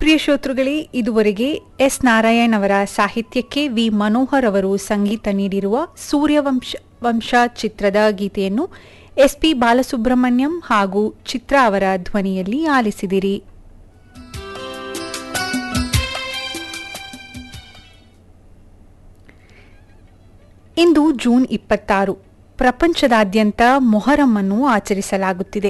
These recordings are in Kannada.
ಪ್ರಿಯ ಶ್ರೋತೃಗಳೇ ಇದುವರೆಗೆ ಎಸ್ ನಾರಾಯಣ್ ಅವರ ಸಾಹಿತ್ಯಕ್ಕೆ ವಿ ಮನೋಹರ್ ಅವರು ಸಂಗೀತ ನೀಡಿರುವ ಸೂರ್ಯವಂಶ ವಂಶ ಚಿತ್ರದ ಗೀತೆಯನ್ನು ಎಸ್ ಪಿ ಬಾಲಸುಬ್ರಹ್ಮಣ್ಯಂ ಹಾಗೂ ಚಿತ್ರ ಅವರ ಧ್ವನಿಯಲ್ಲಿ ಆಲಿಸಿದಿರಿ ಇಂದು ಜೂನ್ ಇಪ್ಪತ್ತಾರು ಪ್ರಪಂಚದಾದ್ಯಂತ ಮೊಹರಂ ಅನ್ನು ಆಚರಿಸಲಾಗುತ್ತಿದೆ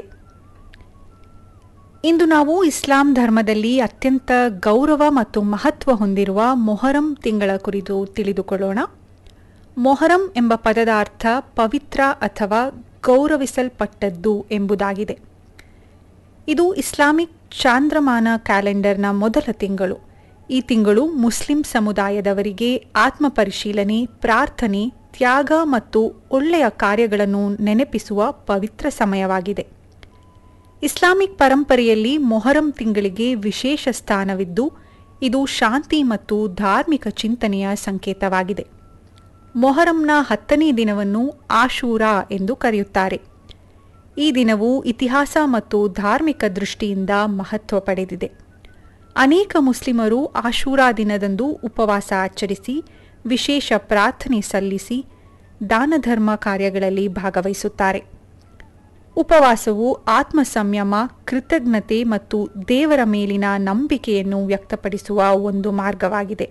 ಇಂದು ನಾವು ಇಸ್ಲಾಂ ಧರ್ಮದಲ್ಲಿ ಅತ್ಯಂತ ಗೌರವ ಮತ್ತು ಮಹತ್ವ ಹೊಂದಿರುವ ಮೊಹರಂ ತಿಂಗಳ ಕುರಿತು ತಿಳಿದುಕೊಳ್ಳೋಣ ಮೊಹರಂ ಎಂಬ ಪದದ ಅರ್ಥ ಪವಿತ್ರ ಅಥವಾ ಗೌರವಿಸಲ್ಪಟ್ಟದ್ದು ಎಂಬುದಾಗಿದೆ ಇದು ಇಸ್ಲಾಮಿಕ್ ಚಾಂದ್ರಮಾನ ಕ್ಯಾಲೆಂಡರ್ನ ಮೊದಲ ತಿಂಗಳು ಈ ತಿಂಗಳು ಮುಸ್ಲಿಂ ಸಮುದಾಯದವರಿಗೆ ಆತ್ಮಪರಿಶೀಲನೆ ಪ್ರಾರ್ಥನೆ ತ್ಯಾಗ ಮತ್ತು ಒಳ್ಳೆಯ ಕಾರ್ಯಗಳನ್ನು ನೆನಪಿಸುವ ಪವಿತ್ರ ಸಮಯವಾಗಿದೆ ಇಸ್ಲಾಮಿಕ್ ಪರಂಪರೆಯಲ್ಲಿ ಮೊಹರಂ ತಿಂಗಳಿಗೆ ವಿಶೇಷ ಸ್ಥಾನವಿದ್ದು ಇದು ಶಾಂತಿ ಮತ್ತು ಧಾರ್ಮಿಕ ಚಿಂತನೆಯ ಸಂಕೇತವಾಗಿದೆ ಮೊಹರಂನ ಹತ್ತನೇ ದಿನವನ್ನು ಆಶೂರಾ ಎಂದು ಕರೆಯುತ್ತಾರೆ ಈ ದಿನವು ಇತಿಹಾಸ ಮತ್ತು ಧಾರ್ಮಿಕ ದೃಷ್ಟಿಯಿಂದ ಮಹತ್ವ ಪಡೆದಿದೆ ಅನೇಕ ಮುಸ್ಲಿಮರು ಆಶೂರಾ ದಿನದಂದು ಉಪವಾಸ ಆಚರಿಸಿ ವಿಶೇಷ ಪ್ರಾರ್ಥನೆ ಸಲ್ಲಿಸಿ ದಾನಧರ್ಮ ಕಾರ್ಯಗಳಲ್ಲಿ ಭಾಗವಹಿಸುತ್ತಾರೆ ಉಪವಾಸವು ಆತ್ಮ ಸಂಯಮ ಕೃತಜ್ಞತೆ ಮತ್ತು ದೇವರ ಮೇಲಿನ ನಂಬಿಕೆಯನ್ನು ವ್ಯಕ್ತಪಡಿಸುವ ಒಂದು ಮಾರ್ಗವಾಗಿದೆ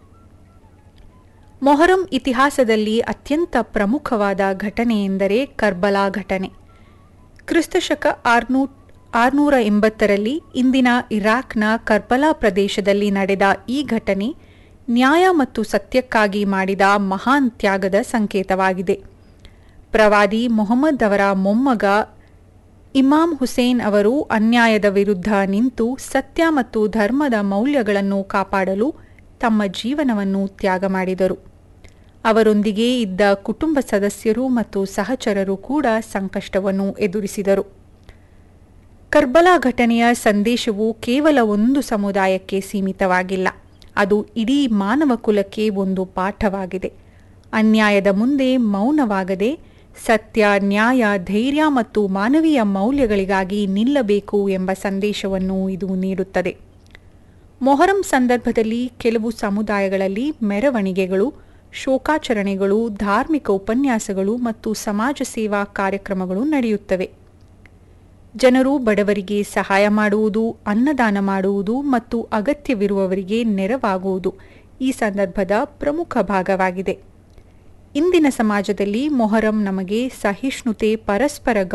ಮೊಹರಂ ಇತಿಹಾಸದಲ್ಲಿ ಅತ್ಯಂತ ಪ್ರಮುಖವಾದ ಘಟನೆ ಎಂದರೆ ಕರ್ಬಲಾ ಘಟನೆ ಕ್ರಿಸ್ತಶಕ ಆರ್ನೂ ಆರುನೂರ ಎಂಬತ್ತರಲ್ಲಿ ಇಂದಿನ ಇರಾಕ್ನ ಕರ್ಬಲಾ ಪ್ರದೇಶದಲ್ಲಿ ನಡೆದ ಈ ಘಟನೆ ನ್ಯಾಯ ಮತ್ತು ಸತ್ಯಕ್ಕಾಗಿ ಮಾಡಿದ ಮಹಾನ್ ತ್ಯಾಗದ ಸಂಕೇತವಾಗಿದೆ ಪ್ರವಾದಿ ಮೊಹಮ್ಮದ್ ಅವರ ಮೊಮ್ಮಗ ಇಮಾಮ್ ಹುಸೇನ್ ಅವರು ಅನ್ಯಾಯದ ವಿರುದ್ಧ ನಿಂತು ಸತ್ಯ ಮತ್ತು ಧರ್ಮದ ಮೌಲ್ಯಗಳನ್ನು ಕಾಪಾಡಲು ತಮ್ಮ ಜೀವನವನ್ನು ತ್ಯಾಗ ಮಾಡಿದರು ಅವರೊಂದಿಗೆ ಇದ್ದ ಕುಟುಂಬ ಸದಸ್ಯರು ಮತ್ತು ಸಹಚರರು ಕೂಡ ಸಂಕಷ್ಟವನ್ನು ಎದುರಿಸಿದರು ಕರ್ಬಲಾ ಘಟನೆಯ ಸಂದೇಶವು ಕೇವಲ ಒಂದು ಸಮುದಾಯಕ್ಕೆ ಸೀಮಿತವಾಗಿಲ್ಲ ಅದು ಇಡೀ ಮಾನವ ಕುಲಕ್ಕೆ ಒಂದು ಪಾಠವಾಗಿದೆ ಅನ್ಯಾಯದ ಮುಂದೆ ಮೌನವಾಗದೆ ಸತ್ಯ ನ್ಯಾಯ ಧೈರ್ಯ ಮತ್ತು ಮಾನವೀಯ ಮೌಲ್ಯಗಳಿಗಾಗಿ ನಿಲ್ಲಬೇಕು ಎಂಬ ಸಂದೇಶವನ್ನು ಇದು ನೀಡುತ್ತದೆ ಮೊಹರಂ ಸಂದರ್ಭದಲ್ಲಿ ಕೆಲವು ಸಮುದಾಯಗಳಲ್ಲಿ ಮೆರವಣಿಗೆಗಳು ಶೋಕಾಚರಣೆಗಳು ಧಾರ್ಮಿಕ ಉಪನ್ಯಾಸಗಳು ಮತ್ತು ಸಮಾಜ ಸೇವಾ ಕಾರ್ಯಕ್ರಮಗಳು ನಡೆಯುತ್ತವೆ ಜನರು ಬಡವರಿಗೆ ಸಹಾಯ ಮಾಡುವುದು ಅನ್ನದಾನ ಮಾಡುವುದು ಮತ್ತು ಅಗತ್ಯವಿರುವವರಿಗೆ ನೆರವಾಗುವುದು ಈ ಸಂದರ್ಭದ ಪ್ರಮುಖ ಭಾಗವಾಗಿದೆ ಇಂದಿನ ಸಮಾಜದಲ್ಲಿ ಮೊಹರಂ ನಮಗೆ ಸಹಿಷ್ಣುತೆ ಪರಸ್ಪರ